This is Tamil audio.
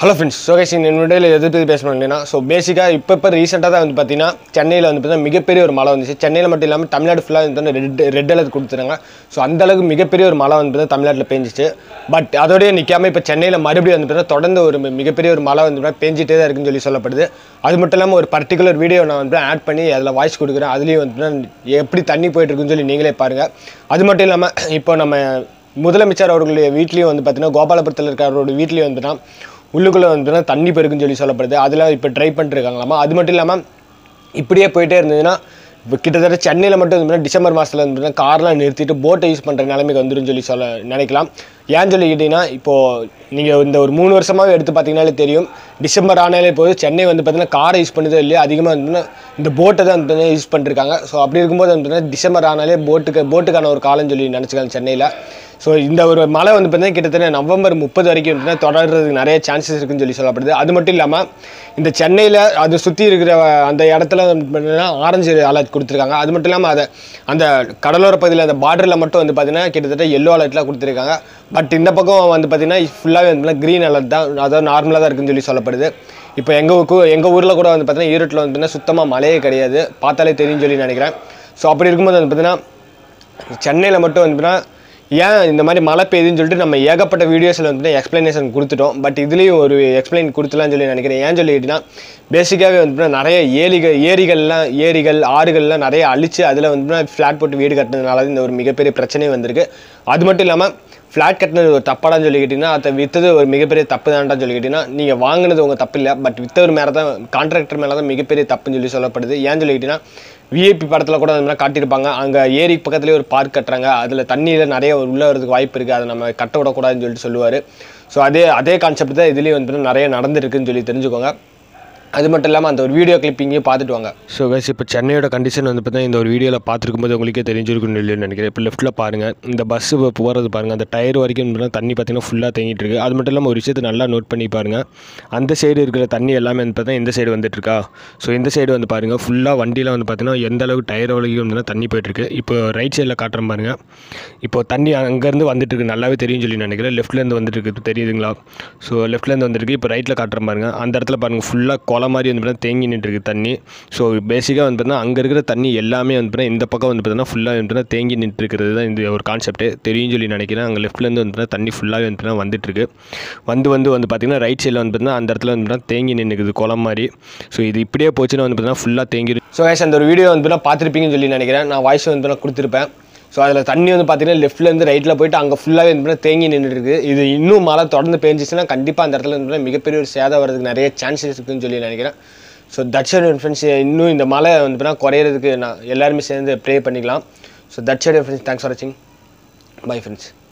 ஹலோ ஃப்ரெண்ட்ஸ் ஸோ கைஸ் இந்த வீடியோவில் எது பற்றி பேசணும் அப்படின்னா ஸோ பேசிக்காக இப்போ இப்போ ரீசெண்டாக தான் வந்து பார்த்தீங்கன்னா சென்னையில் வந்து பார்த்தீங்கன்னா மிகப்பெரிய ஒரு மழை வந்துச்சு சென்னையில் மட்டும் இல்லாமல் தமிழ்நாடு ஃபுல்லாக வந்து ரெட் ரெட் அலர்ட் கொடுத்துருங்க ஸோ அந்த அளவுக்கு மிகப்பெரிய ஒரு மழை வந்து பார்த்தீங்கன்னா தமிழ்நாட்டில் பேஞ்சிச்சு பட் அதோடய நிற்காம இப்போ சென்னையில் மறுபடியும் வந்து பார்த்தீங்கன்னா தொடர்ந்து ஒரு மி- மிகப்பெரிய ஒரு மழை வந்து பார்த்தீங்கன்னா பேஞ்சிட்டே தான் இருக்குன்னு சொல்லி சொல்லப்படுது அது மட்டும் இல்லாமல் ஒரு பர்டிகுலர் வீடியோ நான் வந்து ஆட் பண்ணி அதில் வாய்ஸ் கொடுக்குறேன் அதுலேயும் வந்து பார்த்தீங்கன்னா எப்படி தண்ணி போயிட்டு இருக்குன்னு சொல்லி நீங்களே பாருங்கள் அது மட்டும் இல்லாமல் இப்போ நம்ம முதலமைச்சர் அவர்களுடைய வீட்லேயும் வந்து பார்த்தீங்கன்னா கோபாலபுரத்தில் இருக்கிற அவருடைய வீட்லேயும் வந்து பார்த்தீங்கன்னா உள்ளுக்குள்ளே வந்து தண்ணி பெருக்குன்னு சொல்லி சொல்லப்படுது அதில் இப்போ ட்ரை பண்ணிருக்காங்களாமா அது மட்டும் இல்லாமல் இப்படியே போயிட்டே இருந்ததுன்னா இப்போ கிட்டத்தட்ட சென்னையில் மட்டும் வந்து பார்த்தீங்கன்னா டிசம்பர் மாதத்தில் வந்து பார்த்தீங்கன்னா கார்லாம் நிறுத்திட்டு போட்டை யூஸ் பண்ணுற நிலைமைக்கு வந்துருன்னு சொல்லி சொல்ல நினைக்கலாம் ஏன்னு சொல்லிக்கிட்டீங்கன்னா இப்போது நீங்கள் இந்த ஒரு மூணு வருஷமாகவே எடுத்து பார்த்தீங்கன்னாலே தெரியும் டிசம்பர் ஆனாலே போது சென்னை வந்து பார்த்தீங்கன்னா காரை யூஸ் பண்ணுதோ இல்லையா அதிகமாக வந்து பார்த்தீங்கன்னா இந்த போட்டை தான் வந்து பார்த்தீங்கன்னா யூஸ் பண்ணிருக்காங்க ஸோ அப்படி இருக்கும்போது வந்து பார்த்தீங்கன்னா டிசம்பர் ஆனாலே போட்டுக்கு போட்டுக்கான ஒரு காலம் சொல்லி நினச்சிக்காங்க சென்னையில் ஸோ இந்த ஒரு மழை வந்து பார்த்தீங்கன்னா கிட்டத்தட்ட நவம்பர் முப்பது வரைக்கும் வந்து தொடர்றதுக்கு நிறைய சான்சஸ் இருக்குன்னு சொல்லி சொல்லப்படுது அது மட்டும் இல்லாமல் இந்த சென்னையில் அது சுற்றி இருக்கிற அந்த இடத்துல வந்து பார்த்தீங்கன்னா ஆரஞ்சு அலர்ட் கொடுத்துருக்காங்க அது மட்டும் இல்லாமல் அதை அந்த கடலோர பகுதியில் அந்த பார்டரில் மட்டும் வந்து பார்த்தீங்கன்னா கிட்டத்தட்ட எல்லோ அலர்ட்லாம் கொடுத்துருக்காங்க பட் இந்த பக்கம் வந்து பார்த்தீங்கன்னா ஃபுல்லாகவே வந்து க்ரீன் அலர்ட் தான் அதாவது நார்மலாக தான் இருக்குன்னு சொல்லி சொல்லப்படுது இப்போ எங்கள் எங்கள் ஊரில் கூட வந்து பார்த்தீங்கன்னா ஈரோட்டில் வந்து பார்த்தீங்கன்னா சுத்தமாக மழையே கிடையாது பார்த்தாலே தெரியும்னு சொல்லி நினைக்கிறேன் ஸோ அப்படி இருக்கும்போது வந்து பார்த்தீங்கன்னா சென்னையில் மட்டும் வந்து பார்த்தீங்கன்னா ஏன் இந்த மாதிரி மழை பெய்யுதுன்னு சொல்லிட்டு நம்ம ஏகப்பட்ட வீடியோஸில் வந்து எக்ஸ்ப்ளனேஷன் கொடுத்துட்டோம் பட் இதுலேயும் ஒரு எக்ஸ்பிளைன் கொடுத்துலாம்னு சொல்லி நினைக்கிறேன் ஏன் சொல்லிக்கிட்டீங்கன்னா பேசிக்காகவே வந்து நிறைய ஏரிகள் ஏரிகள்லாம் ஏரிகள் ஆறுகள்லாம் நிறைய அழிச்சு அதில் வந்து ஃப்ளாட் போட்டு வீடு கட்டினதுனால இந்த ஒரு மிகப்பெரிய பிரச்சனை வந்திருக்கு அது மட்டும் இல்லாமல் ஃப்ளாட் கட்டினது ஒரு தப்பாடான்னு சொல்லிக்கிட்டீங்கன்னா அதை விற்றது ஒரு மிகப்பெரிய தப்பு தான்டான்னு சொல்லிக்கிட்டீங்கன்னா நீங்கள் வாங்கினது உங்கள் தப்பு இல்லை பட் விற்றவர் மேலே தான் கான்ட்ராக்டர் மேலே தான் மிகப்பெரிய தப்புன்னு சொல்லி சொல்லப்படுது ஏன்னு சொல்லிக்கிட்டீங்கன்னா விஐபி படத்தில் கூட அந்த மாதிரி காட்டியிருப்பாங்க அங்கே ஏரி பக்கத்துலேயே ஒரு பார்க் கட்டுறாங்க அதில் தண்ணியில் நிறைய உள்ளே வரதுக்கு வாய்ப்பு இருக்குது அதை நம்ம கட்ட விடக்கூடாதுன்னு சொல்லிட்டு சொல்லுவார் ஸோ அதே அதே கான்செப்ட் தான் இதுலேயும் வந்து நிறைய நடந்திருக்குன்னு சொல்லி தெரிஞ்சுக்கோங்க அது மட்டும் இல்லாமல் அந்த ஒரு வீடியோ கிளிப்பிங்கையும் பார்த்துட்டு வாங்க ஸோ கைஸ் இப்போ சென்னையோட கண்டிஷன் வந்து பார்த்தீங்கன்னா இந்த ஒரு வீடியோவில் பார்த்துருக்கும் போது உங்களுக்கே தெரிஞ்சிருக்குன்னு இல்லைன்னு நினைக்கிறேன் இப்போ லெஃப்ட்டில் பாருங்கள் இந்த பஸ்ஸு போகிறது பாருங்கள் அந்த டயர் வரைக்கும் வந்து பார்த்தீங்கன்னா தண்ணி பார்த்தீங்கன்னா ஃபுல்லாக தேங்கிட்டு இருக்கு அது மட்டும் இல்லாமல் ஒரு விஷயத்தை நல்லா நோட் பண்ணி பாருங்கள் அந்த சைடு இருக்கிற தண்ணி எல்லாமே வந்து பார்த்தீங்கன்னா இந்த சைடு வந்துட்டு இருக்கா ஸோ இந்த சைடு வந்து பாருங்கள் ஃபுல்லாக வண்டியில் வந்து பார்த்தீங்கன்னா எந்த அளவுக்கு டயர் வரைக்கும் வந்து தண்ணி போயிட்டுருக்கு இப்போ ரைட் சைடில் காட்டுறேன் பாருங்கள் இப்போ தண்ணி அங்கேருந்து வந்துட்டு இருக்கு நல்லாவே தெரியும் சொல்லி நினைக்கிறேன் லெஃப்ட்லேருந்து வந்துட்டு இருக்கு தெரியுதுங்களா ஸோ லெஃப்ட்லேருந்து வந்துருக்கு இப்போ ரைட்டில் காட்டுறேன் பாருங்க அந்த இடத்துல பாருங்கள் ஃபுல்லாக கொலை மாதிரி வந்து பார்த்தீங்கன்னா தேங்கி நின்று இருக்கு தண்ணி ஸோ பேசிக்காக வந்து பார்த்தீங்கன்னா அங்கே இருக்கிற தண்ணி எல்லாமே வந்து பார்த்தீங்கன்னா இந்த பக்கம் வந்து பார்த்தீங்கன்னா ஃபுல்லாக வந்து பார்த்தீங்கன்னா தேங்கி நின்று இருக்கிறது தான் இந்த ஒரு கான்செப்ட்டு தெரியும் சொல்லி நினைக்கிறேன் அங்கே லெஃப்ட்லேருந்து வந்து பார்த்தீங்கன்னா தண்ணி ஃபுல்லாகவே வந்து பார்த்தீங்கன்னா வந்துட்டு இருக்கு வந்து வந்து வந்து பார்த்தீங்கன்னா ரைட் சைடில் வந்து பார்த்தீங்கன்னா அந்த இடத்துல வந்து பார்த்தீங்கன்னா தேங்கி நின்றுக்குது குளம் மாதிரி ஸோ இது இப்படியே போச்சுன்னா வந்து பார்த்தீங்கன்னா ஃபுல்லாக தேங்கி ஸோ கைஸ் அந்த ஒரு வீடியோ வந்து பார்த்தீங்கன்னா பார்த்துருப்பீங்கன்னு சொல்லி நினைக்கிறேன் நான் வாய்ஸ் வந்து பார்த்தீங்கன்னா கொடுத்துருப்பேன் ஸோ அதில் தண்ணி வந்து பார்த்தீங்கன்னா லெஃப்ட்லேருந்து ரைட்டில் போயிட்டு அங்கே ஃபுல்லாகவே வந்து பார்த்தீங்கன்னா தேங்கி நின்றுட்டு இருக்கு இது இன்னும் மழை தொடர்ந்து பேஞ்சிச்சுன்னா கண்டிப்பாக அந்த இடத்துல வந்து பார்த்தீங்கன்னா மிகப்பெரிய ஒரு சேதம் வரதுக்கு நிறைய சான்சஸ் இருக்குன்னு சொல்லி நினைக்கிறேன் ஸோ தட்ஸ் ஃப்ரெண்ட்ஸ் இன்னும் இந்த மழை வந்து பார்த்தீங்கன்னா குறையிறதுக்கு நான் எல்லாருமே சேர்ந்து ப்ரே பண்ணிக்கலாம் so that's friends thanks for வாட்சிங் பை ஃப்ரெண்ட்ஸ்